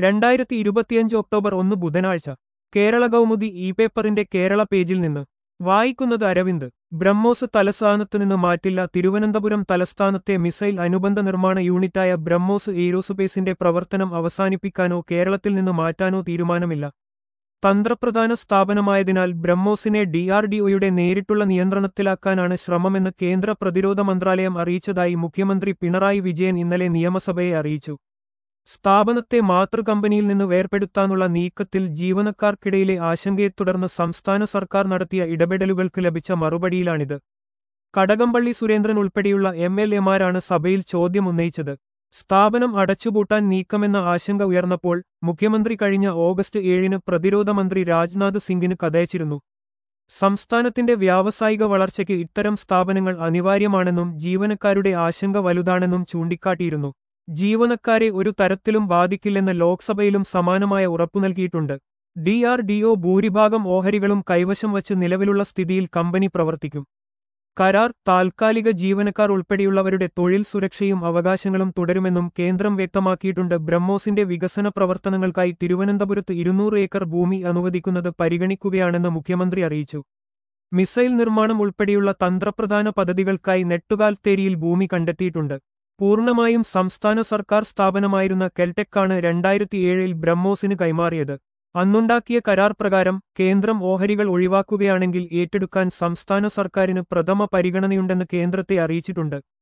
രണ്ടായിരത്തി ഇരുപത്തിയഞ്ച് ഒക്ടോബർ ഒന്ന് ബുധനാഴ്ച കേരള കൗമുദി ഇ പേപ്പറിന്റെ കേരള പേജിൽ നിന്ന് വായിക്കുന്നത് അരവിന്ദ് ബ്രഹ്മോസ് തലസ്ഥാനത്ത് നിന്ന് മാറ്റില്ല തിരുവനന്തപുരം തലസ്ഥാനത്തെ മിസൈൽ അനുബന്ധ നിർമ്മാണ യൂണിറ്റായ ബ്രഹ്മോസ് എയ്റോസ്പേസിന്റെ പ്രവർത്തനം അവസാനിപ്പിക്കാനോ കേരളത്തിൽ നിന്ന് മാറ്റാനോ തീരുമാനമില്ല തന്ത്രപ്രധാന സ്ഥാപനമായതിനാൽ ബ്രഹ്മോസിനെ ഡിആർഡിഒയുടെ നേരിട്ടുള്ള നിയന്ത്രണത്തിലാക്കാനാണ് ശ്രമമെന്ന് കേന്ദ്ര പ്രതിരോധ മന്ത്രാലയം അറിയിച്ചതായി മുഖ്യമന്ത്രി പിണറായി വിജയൻ ഇന്നലെ നിയമസഭയെ അറിയിച്ചു സ്ഥാപനത്തെ മാതൃകമ്പനിയിൽ നിന്ന് വേർപെടുത്താനുള്ള നീക്കത്തിൽ ജീവനക്കാർക്കിടയിലെ ആശങ്കയെ തുടർന്ന് സംസ്ഥാന സർക്കാർ നടത്തിയ ഇടപെടലുകൾക്ക് ലഭിച്ച മറുപടിയിലാണിത് കടകംപള്ളി സുരേന്ദ്രൻ ഉൾപ്പെടെയുള്ള എം എൽ എമാരാണ് സഭയിൽ ചോദ്യം ഉന്നയിച്ചത് സ്ഥാപനം അടച്ചുപൂട്ടാൻ നീക്കമെന്ന ആശങ്ക ഉയർന്നപ്പോൾ മുഖ്യമന്ത്രി കഴിഞ്ഞ ഓഗസ്റ്റ് ഏഴിന് പ്രതിരോധ മന്ത്രി രാജ്നാഥ് സിംഗിന് കഥയച്ചിരുന്നു സംസ്ഥാനത്തിന്റെ വ്യാവസായിക വളർച്ചയ്ക്ക് ഇത്തരം സ്ഥാപനങ്ങൾ അനിവാര്യമാണെന്നും ജീവനക്കാരുടെ ആശങ്ക വലുതാണെന്നും ചൂണ്ടിക്കാട്ടിയിരുന്നു ജീവനക്കാരെ ഒരു തരത്തിലും ബാധിക്കില്ലെന്ന് ലോക്സഭയിലും സമാനമായ ഉറപ്പു നൽകിയിട്ടുണ്ട് ഡിആർഡിഒ ഭൂരിഭാഗം ഓഹരികളും കൈവശം വച്ച് നിലവിലുള്ള സ്ഥിതിയിൽ കമ്പനി പ്രവർത്തിക്കും കരാർ താൽക്കാലിക ജീവനക്കാർ ഉൾപ്പെടെയുള്ളവരുടെ തൊഴിൽ സുരക്ഷയും അവകാശങ്ങളും തുടരുമെന്നും കേന്ദ്രം വ്യക്തമാക്കിയിട്ടുണ്ട് ബ്രഹ്മോസിന്റെ വികസന പ്രവർത്തനങ്ങൾക്കായി തിരുവനന്തപുരത്ത് ഇരുന്നൂറ് ഏക്കർ ഭൂമി അനുവദിക്കുന്നത് പരിഗണിക്കുകയാണെന്ന് മുഖ്യമന്ത്രി അറിയിച്ചു മിസൈൽ നിർമ്മാണം ഉൾപ്പെടെയുള്ള തന്ത്രപ്രധാന പദ്ധതികൾക്കായി നെട്ടുകാൽത്തേരിയിൽ ഭൂമി കണ്ടെത്തിയിട്ടുണ്ട് പൂർണ്ണമായും സംസ്ഥാന സർക്കാർ സ്ഥാപനമായിരുന്ന കെൽടെക്കാണ് രണ്ടായിരത്തിയേഴിൽ ബ്രഹ്മോസിന് കൈമാറിയത് അന്നുണ്ടാക്കിയ കരാർ പ്രകാരം കേന്ദ്രം ഓഹരികൾ ഒഴിവാക്കുകയാണെങ്കിൽ ഏറ്റെടുക്കാൻ സംസ്ഥാന സർക്കാരിന് പ്രഥമ പരിഗണനയുണ്ടെന്ന് കേന്ദ്രത്തെ അറിയിച്ചിട്ടുണ്ട്